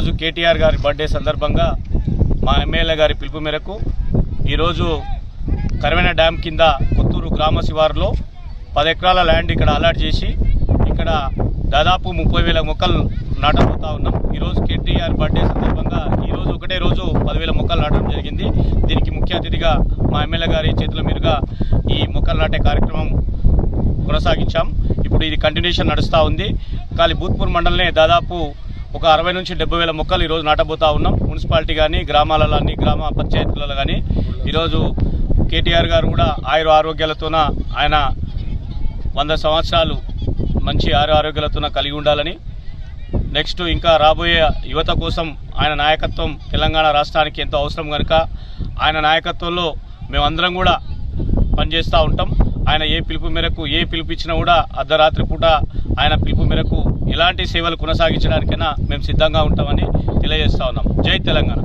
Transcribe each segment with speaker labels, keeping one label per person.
Speaker 1: ఈరోజు కేటీఆర్ గారి బర్త్డే సందర్భంగా మా ఎమ్మెల్యే గారి పిలుపు మేరకు ఈరోజు కరవెన డ్యామ్ కింద కొత్తూరు గ్రామ శివారులో పది ఎకరాల ల్యాండ్ ఇక్కడ అలాట్ చేసి ఇక్కడ దాదాపు ముప్పై వేల మొక్కలు నాటబోతా ఉన్నాం ఈరోజు కేటీఆర్ బర్త్డే సందర్భంగా ఈరోజు ఒకటే రోజు పదివేల మొక్కలు నాటడం జరిగింది దీనికి ముఖ్య అతిథిగా మా ఎమ్మెల్యే గారి చేతుల మీదుగా ఈ మొక్కలు నాటే కార్యక్రమం కొనసాగించాం ఇప్పుడు ఇది కంటిన్యూషన్ నడుస్తూ ఉంది కానీ భూత్పూర్ మండలనే దాదాపు ఒక అరవై నుంచి డెబ్బై వేల మొక్కలు ఈరోజు నాటబోతా ఉన్నాం మున్సిపాలిటీ కానీ గ్రామాలలో అన్ని గ్రామ పంచాయతీలలో కానీ ఈరోజు కేటీఆర్ గారు కూడా ఆయుర ఆరోగ్యాలతోన ఆయన వంద సంవత్సరాలు మంచి ఆరు ఆరోగ్యాలతోన కలిగి ఉండాలని నెక్స్ట్ ఇంకా రాబోయే యువత కోసం ఆయన నాయకత్వం తెలంగాణ రాష్ట్రానికి ఎంతో అవసరం కనుక ఆయన నాయకత్వంలో మేమందరం కూడా పనిచేస్తూ ఉంటాం ఆయన ఏ పిలుపు మేరకు ఏ పిలుపు ఇచ్చినా కూడా అర్ధరాత్రి పూట ఆయన పిలుపు మేరకు ఎలాంటి సేవలు కొనసాగించడానికైనా మేము సిద్ధంగా ఉంటామని తెలియజేస్తా ఉన్నాం జై తెలంగాణ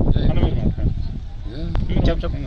Speaker 1: చెప్పు చెప్పు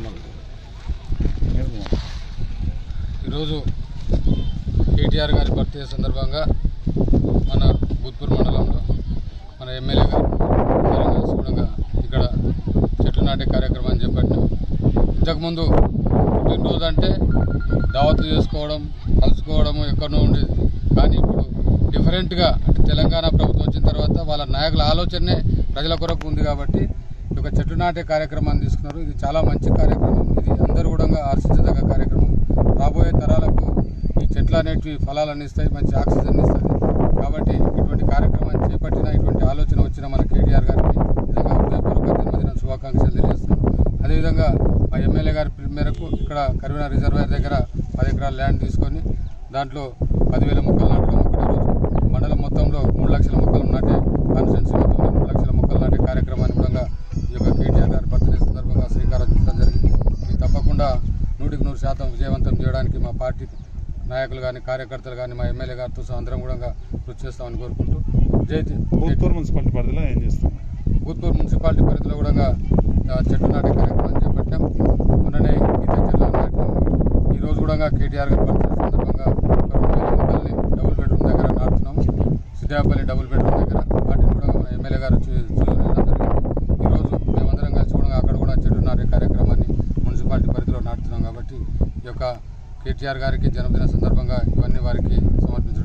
Speaker 2: ఈరోజు కేటీఆర్ గారి బర్త్డే సందర్భంగా మన భూత్పూర్ మండలంలో మన ఎమ్మెల్యే గారు అందరం కలిసి కూడా ఇక్కడ చెట్లు నాటే కార్యక్రమాన్ని చేపట్టాం ఇంతకుముందు పుట్టినరోజు అంటే దావత్లు చేసుకోవడం కలుసుకోవడం ఎక్కడో ఉండేది కానీ ఇప్పుడు డిఫరెంట్గా అంటే తెలంగాణ ప్రభుత్వం వచ్చిన తర్వాత వాళ్ళ నాయకుల ఆలోచనే ప్రజల కొరకు ఉంది కాబట్టి ఈ యొక్క చెట్లు నాటే కార్యక్రమాన్ని తీసుకున్నారు ఇది చాలా మంచి కార్యక్రమం ఇది అందరూ కూడా ఆశించదగ్గ కార్యక్రమం రాబోయే తరాలకు ఈ చెట్లు అనేటివి ఫలాలు అందిస్తాయి మంచి ఆక్సిజన్ ఇస్తుంది కాబట్టి ఇటువంటి కార్యక్రమాన్ని చేపట్టిన ఇటువంటి ఆలోచన వచ్చిన మన కేటీఆర్ గారికి నిజంగా హృదయపూర్వక జన్మదిన శుభాకాంక్షలు తెలియజేస్తాం అదేవిధంగా మా ఎమ్మెల్యే గారి పిలుపు మేరకు ఇక్కడ కరీంనగర్ రిజర్వాయర్ దగ్గర పది ఎకరాల ల్యాండ్ తీసుకొని దాంట్లో పదివేల మొక్కలు నాటడం ఒకటే రోజు మండలం మొత్తంలో మూడు లక్షల మొక్కలు నాటే కాన్స్టిట్యున్సీ మొత్తంలో మూడు లక్షల మొక్కలు నాటే కార్యక్రమాన్ని కూడా ఈ యొక్క కేటీఆర్ గారి బర్త్డే సందర్భంగా శ్రీకారం చుట్టడం జరిగింది ఇది తప్పకుండా నూటికి నూరు శాతం విజయవంతం చేయడానికి మా పార్టీ నాయకులు కానీ కార్యకర్తలు కానీ మా ఎమ్మెల్యే గారితో సహా అందరం కూడా కృషి చేస్తామని కోరుకుంటూ జై తి-
Speaker 3: భూత్పూర్ మున్సిపాలిటీ పరిధిలో ఏం చేస్తాం
Speaker 2: భూత్పూర్ మున్సిపాలిటీ పరిధిలో కూడా ఆ, చెట్లు నాటే కార్యక్రమం చేపట్టాం మొన్ననే గీత చెట్లు నాటినాం ఈ రోజు కూడా కేటీఆర్ గారి బర్త్డే సందర్భంగా ఒక రెండు వేల మొక్కల్ని డబుల్ బెడ్రూమ్ దగ్గర నాటుతున్నాం సిద్ధాపల్లి డబుల్ బెడ్రూమ్ దగ్గర వాటిని కూడా మన ఎమ్మెల్యే గారు చూ- చూడడం జరిగింది ఈ రోజు మేమందరం కలిసి కూడా అక్కడ కూడా చెట్లు నాటే కార్యక్రమాన్ని మున్సిపాలిటీ పరిధిలో నాటుతున్నాం కాబట్టి ఈ యొక్క కేటీఆర్ గారికి జన్మదిన సందర్భంగా ఇవన్నీ వారికి సమర్పించడం